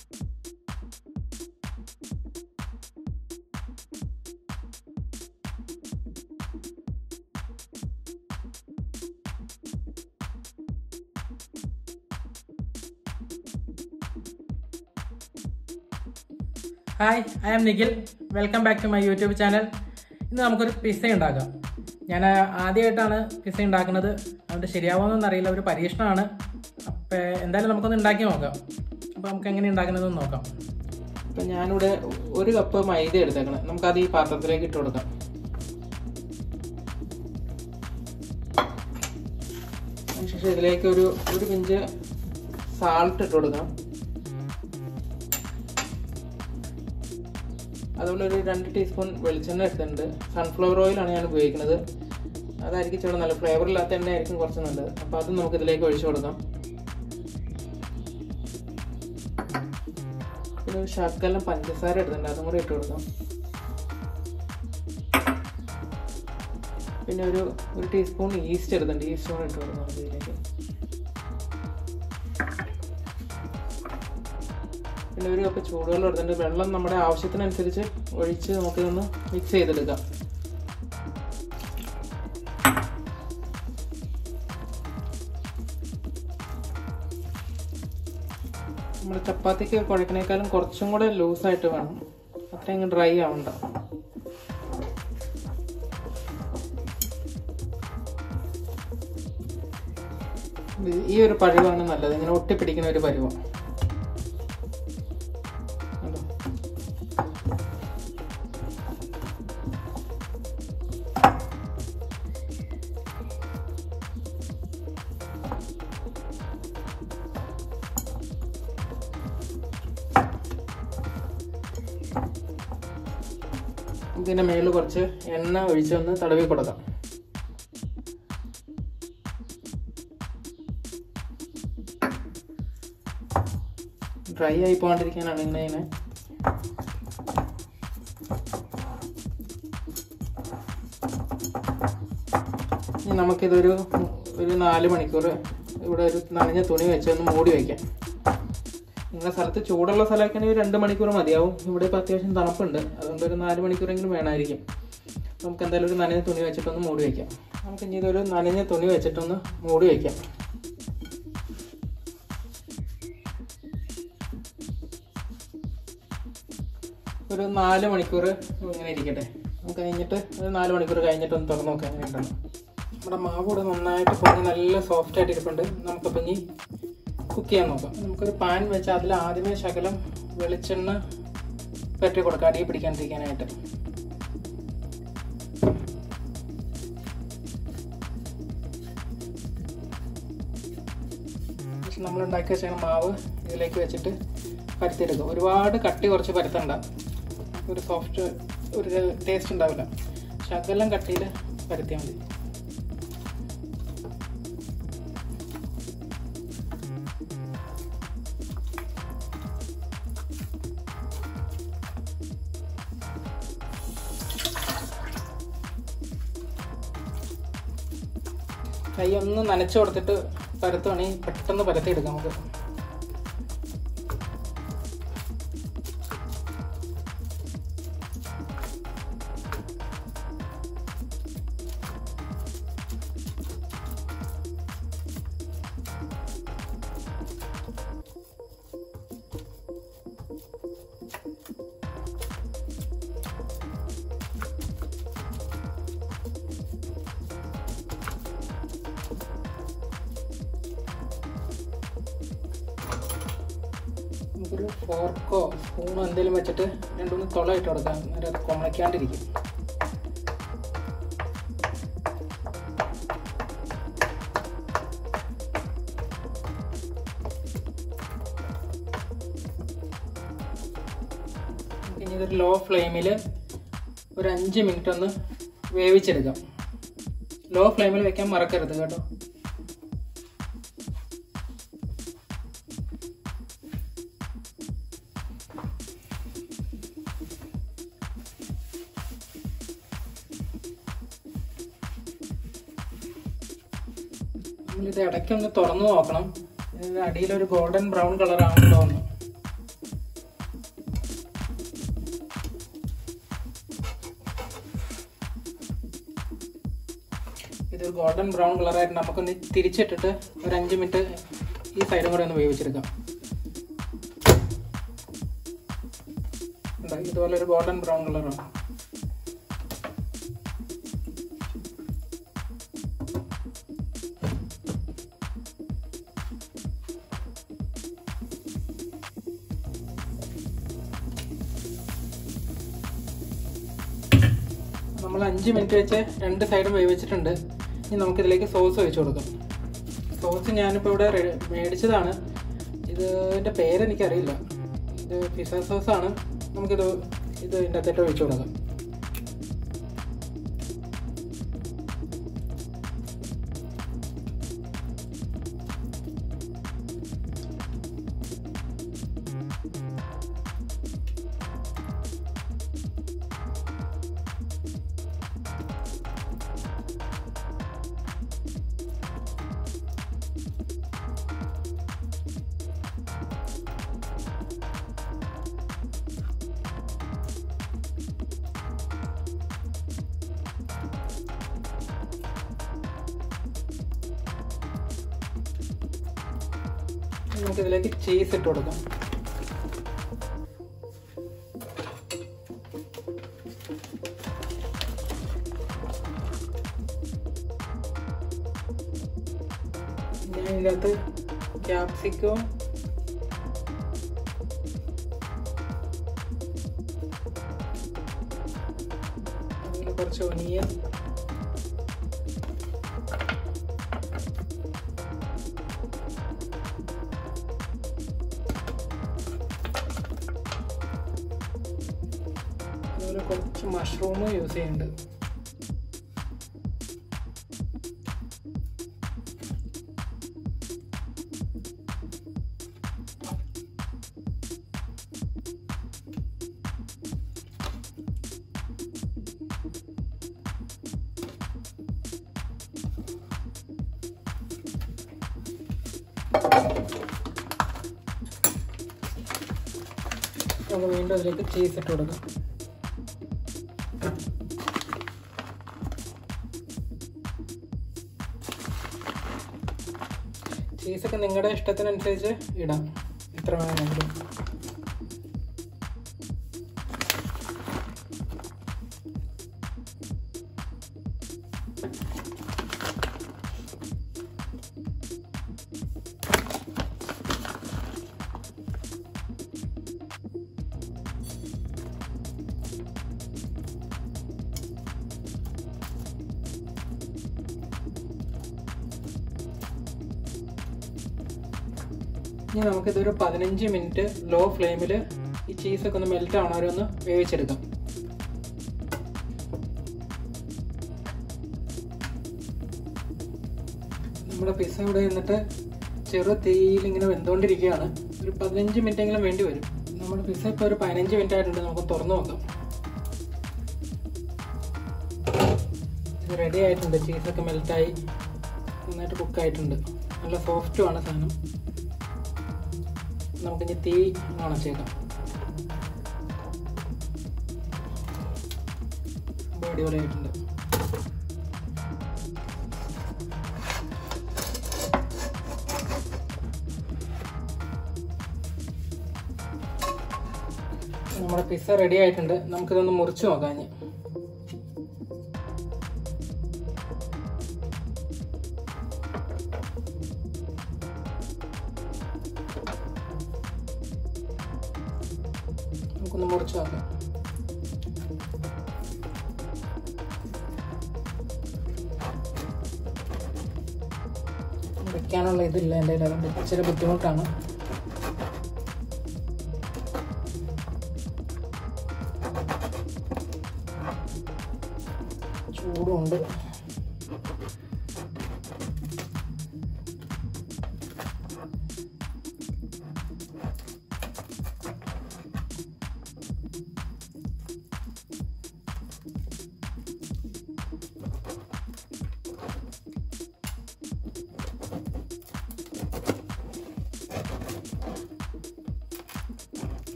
Hi I am Nikhil welcome back to my YouTube channel ഇന്ന് നമുക്കൊരു pizza ഉണ്ടാക്കാം ഞാൻ ആദ്യമായിട്ടാണ് പിസ്സ ഉണ്ടാക്കുന്നത് അതുകൊണ്ട് ശരിയാവുമെന്നൊന്നും അറിയില്ല ഒരു പരീക്ഷണമാണ് അപ്പോൾ എന്തായാലും നമുക്കൊന്ന് ഉണ്ടാക്കി നോക്കാം അപ്പോൾ നമുക്ക് എങ്ങനെ ഉണ്ടാക്കുന്നതെന്ന് നോക്കാം അപ്പം ഞാനിവിടെ ഒരു കപ്പ് മൈദ എടുത്തേക്കണം നമുക്കത് ഈ പാത്രത്തിലേക്ക് ഇട്ട് കൊടുക്കാം അതിനുശേഷം ഇതിലേക്ക് ഒരു ഒരു പിഞ്ച് സാൾട്ട് ഇട്ട് കൊടുക്കാം അതുപോലെ ഒരു രണ്ട് ടീസ്പൂൺ വെളിച്ചെണ്ണ എടുത്തിട്ടുണ്ട് സൺഫ്ലവർ ഓയിലാണ് ഞാൻ ഉപയോഗിക്കുന്നത് അതായിരിക്കും ഇച്ചിരി നല്ല ഫ്ലേവർ ഇല്ലാത്ത എണ്ണ ആയിരിക്കും കുറച്ച് നല്ലത് അപ്പോൾ അതും നമുക്ക് ഇതിലേക്ക് ഒഴിച്ചു കൊടുക്കാം പിന്നെ ഒരു ശകലം പഞ്ചസാര എടുത്തിട്ടുണ്ട് അതും കൂടി ഇട്ട് കൊടുക്കാം പിന്നെ ഒരു ഒരു ടീസ്പൂൺ ഈസ്റ്റ് എടുത്തിട്ടുണ്ട് ഈസ്റ്റ് കൂടെ ഇട്ട് കൊടുക്കാം നമുക്ക് ഇതിലേക്ക് പിന്നെ ഒരു കപ്പ് ചൂടുവെള്ളം എടുത്തിട്ടുണ്ട് വെള്ളം നമ്മുടെ ആവശ്യത്തിനനുസരിച്ച് ഒഴിച്ച് നമുക്കിതൊന്ന് മിക്സ് ചെയ്തെടുക്കാം നമ്മൾ ചപ്പാത്തിക്ക് കുഴക്കണേക്കാളും കുറച്ചും കൂടെ ലൂസായിട്ട് വേണം അത്രയും ഡ്രൈ ആവണ്ട ഇത് ഈ ഒരു പരുവാണ് നല്ലത് ഇങ്ങനെ ഒട്ടിപ്പിടിക്കുന്ന ഒരു പരുവം കണ്ടോ? ഇതിന്റെ മേളിൽ കുറച്ച് എണ്ണ ഒഴിച്ചൊന്ന് തടവി കൊടുക്കാം ഡ്രൈ ആയി പോകാണ്ടിരിക്കാനാണ് ഇങ്ങനെ ഇങ്ങനെ ഇനി നമുക്കിതൊരു ഒരു നാല് മണിക്കൂർ ഇവിടെ ഒരു നനഞ്ഞ തുണി വെച്ച് ഒന്ന് മൂടി വയ്ക്കാം നിങ്ങളുടെ സ്ഥലത്ത് ചൂടുള്ള സ്ഥലമൊക്കെ ആണെങ്കിൽ രണ്ട് മണിക്കൂർ മതിയാവും ഇവിടെ ഇപ്പോൾ അത്യാവശ്യം തണുപ്പുണ്ട് അതുകൊണ്ട് ഒരു നാല് മണിക്കൂറെങ്കിലും വേണമായിരിക്കും നമുക്ക് എന്തായാലും ഒരു നനഞ്ഞ തുണി വെച്ചിട്ടൊന്ന് മൂടി വയ്ക്കാം നമുക്ക് ഇനി ഇതൊരു നനഞ്ഞ തുണി വെച്ചിട്ടൊന്ന് മൂടി വയ്ക്കാം ഒരു നാല് മണിക്കൂർ ഇങ്ങനെ ഇരിക്കട്ടെ നമുക്ക് കഴിഞ്ഞിട്ട് ഒരു നാല് മണിക്കൂർ കഴിഞ്ഞിട്ട് ഒന്ന് തുറന്ന് നോക്കാം എങ്ങനെ ഉണ്ടാവും നമ്മുടെ മാവ് കൂടെ നന്നായിട്ട് പൊങ്ങി നല്ല സോഫ്റ്റ് ആയിട്ട് ഇരിപ്പുണ്ട് നമുക്കപ്പോൾ ഇനി കുക്ക് ചെയ്യാൻ നോക്കാം നമുക്കൊരു പാൻ വെച്ച് അതിൽ ആദ്യമേ ശകലം വെളിച്ചെണ്ണ പറ്റി കൊടുക്കാം അടിയിൽ പിടിക്കാണ്ടിരിക്കാനായിട്ട് നമ്മൾ ഉണ്ടാക്കി വെച്ച മാവ് ഇതിലേക്ക് വെച്ചിട്ട് പരത്തിയെടുക്കും ഒരുപാട് കട്ടി കുറച്ച് പരത്തണ്ട ഒരു സോഫ്റ്റ് ഒരു ടേസ്റ്റ് ഉണ്ടാവില്ല ശകലം കട്ടിയിൽ പരത്തിയാൽ മതി കൈ ഒന്ന് നനച്ചു കൊടുത്തിട്ട് പരത്തുവാണെങ്കിൽ പെട്ടെന്ന് പരത്തിയെടുക്കാം നമുക്ക് നമുക്കൊരു ഫോർക്കോ സ്പൂണോ എന്തെങ്കിലും വെച്ചിട്ട് രണ്ടുമൂന്ന് തുള ഇട്ട് കൊടുക്കാം അന്നേരം അത് കുമളിക്കാണ്ടിരിക്കും ഇനി ഇതൊരു ലോ ഫ്ലെയിമിൽ ഒരു അഞ്ച് മിനിറ്റ് ഒന്ന് വേവിച്ചെടുക്കാം ലോ ഫ്ലെയിമിൽ വെക്കാൻ മറക്കരുത് കേട്ടോ നമ്മളിത് ഇടയ്ക്കൊന്ന് തുറന്നു നോക്കണം ഇതിന്റെ അടിയിലൊരു ഗോൾഡൻ ബ്രൗൺ കളർ ആവുന്നുണ്ടോ എന്ന് ഒരു ഗോൾഡൻ ബ്രൗൺ കളറായിട്ട് നമുക്കൊന്ന് തിരിച്ചിട്ടിട്ട് ഒരു അഞ്ച് മിനിറ്റ് ഈ സൈഡും കൂടെ ഒന്ന് വേവിച്ചെടുക്കാം ഇതാ, ഇതുപോലെ ഒരു ഗോൾഡൻ ബ്രൗൺ കളറാണ് നമ്മൾ അഞ്ച് മിനിറ്റ് വെച്ച് രണ്ട് സൈഡും വേവിച്ചിട്ടുണ്ട് ഇനി നമുക്കിതിലേക്ക് സോസ് ഒഴിച്ചു കൊടുക്കാം സോസ് ഞാനിപ്പോൾ ഇവിടെ റെ- മേടിച്ചതാണ് ഇത് ഇതിൻ്റെ പേരെനിക്കറിയില്ല ഇത് പിസ്സ സോസാണ് നമുക്കിത് ഇത് ഇതിൻ്റെ അകത്തേട്ട് ഒഴിച്ചു കൊടുക്കാം ഇനി നമുക്കിതിലേക്ക് ചീസ് ഇട്ട് കൊടുക്കാം ഞാൻ ഇതിനകത്ത് ക്യാപ്സിക്കോ അതുപോലെ കുറച്ച് ഒനിയൻ അതുപോലെ കുറച്ച് മഷ്റൂം യൂസ് ചെയ്യുന്നുണ്ട് നമുക്ക് വീണ്ടും അതിലേക്ക് ചീസ് ഇട്ട് കൊടുക്കാം ചീസൊക്കെ നിങ്ങളുടെ ഇഷ്ടത്തിനനുസരിച്ച് ഇടാം എത്ര വേണമെങ്കിലും ഇനി നമുക്കിതൊരു പതിനഞ്ച് മിനിറ്റ് ലോ ഫ്ലെയിമിൽ ഈ ചീസൊക്കെ ഒന്ന് മെൽറ്റ് ആവണ വരെ ഒന്ന് വേവിച്ചെടുക്കാം നമ്മുടെ പിസ്സ ഇവിടെ നിന്നിട്ട് ചെറു തീയിൽ ഇങ്ങനെ വെന്തുകൊണ്ടിരിക്കുകയാണ് ഒരു പതിനഞ്ച് മിനിറ്റ് എങ്കിലും വേണ്ടി വരും നമ്മുടെ പിസ്സ ഇപ്പോൾ ഒരു പതിനഞ്ച് മിനിറ്റ് ആയിട്ടുണ്ട് നമുക്ക് തുറന്നു നോക്കാം ഇത് റെഡി ആയിട്ടുണ്ട് ചീസൊക്കെ മെൽറ്റായി നന്നായിട്ട് കുക്കായിട്ടുണ്ട് നല്ല സോഫ്റ്റുമാണ് സാധനം നമുക്കിനി തീ അണച്ചേക്കാം സംഭവം അടിപൊളിയായിട്ടുണ്ട് നമ്മുടെ പിസ്സ റെഡി ആയിട്ടുണ്ട് നമുക്കിതൊന്ന് മുറിച്ച് നോക്കാം ഇനി നമുക്കൊന്ന് മുറിച്ച് നോക്കാം വെക്കാനുള്ള ഇതില്ല എൻ്റെ കയ്യിൽ അതുകൊണ്ട് ഇച്ചിരി ബുദ്ധിമുട്ടാണ് ചൂടുണ്ട്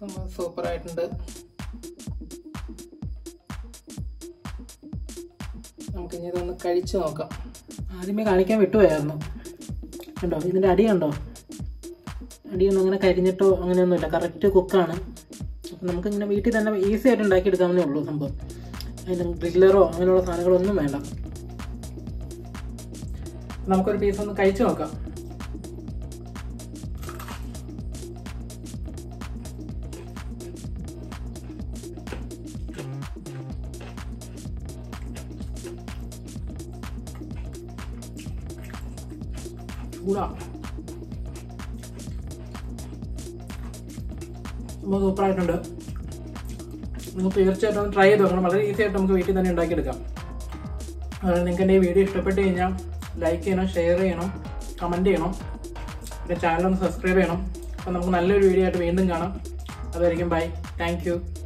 സംഭവം സൂപ്പറായിട്ടുണ്ട് നമുക്കിനി ഇതൊന്ന് കഴിച്ചു നോക്കാം ആദ്യമേ കാണിക്കാൻ വിട്ടുപോയായിരുന്നു കണ്ടോ ഇതിൻ്റെ അടി കണ്ടോ അടിയൊന്നും അങ്ങനെ കരിഞ്ഞിട്ടോ അങ്ങനെയൊന്നുമില്ല കറക്റ്റ് കുക്കാണ് അപ്പം നമുക്കിങ്ങനെ വീട്ടിൽ തന്നെ ഈസി ആയിട്ട് ഉണ്ടാക്കിയെടുക്കാവുന്നേ ഉള്ളൂ സംഭവം അതിന് ഗ്രില്ലറോ അങ്ങനെയുള്ള സാധനങ്ങളൊന്നും വേണ്ട നമുക്കൊരു പീസ് ഒന്ന് കഴിച്ചു നോക്കാം ചൂടാ സംഭവം സൂപ്പറായിട്ടുണ്ട് നിങ്ങൾ തീർച്ചയായിട്ടും ഒന്ന് ട്രൈ ചെയ്ത് നോക്കണം വളരെ ഈസി ആയിട്ട് നമുക്ക് വീട്ടിൽ തന്നെ ഉണ്ടാക്കിയെടുക്കാം അതുപോലെ നിങ്ങൾക്ക് എൻ്റെ ഈ വീഡിയോ ഇഷ്ടപ്പെട്ട് കഴിഞ്ഞാൽ ലൈക്ക് ചെയ്യണം ഷെയർ ചെയ്യണം കമൻറ്റ് ചെയ്യണം പിന്നെ ചാനൽ ഒന്ന് സബ്സ്ക്രൈബ് ചെയ്യണം അപ്പോൾ നമുക്ക് നല്ലൊരു വീഡിയോ ആയിട്ട് വീണ്ടും കാണാം അതായിരിക്കും ബൈ താങ്ക് യു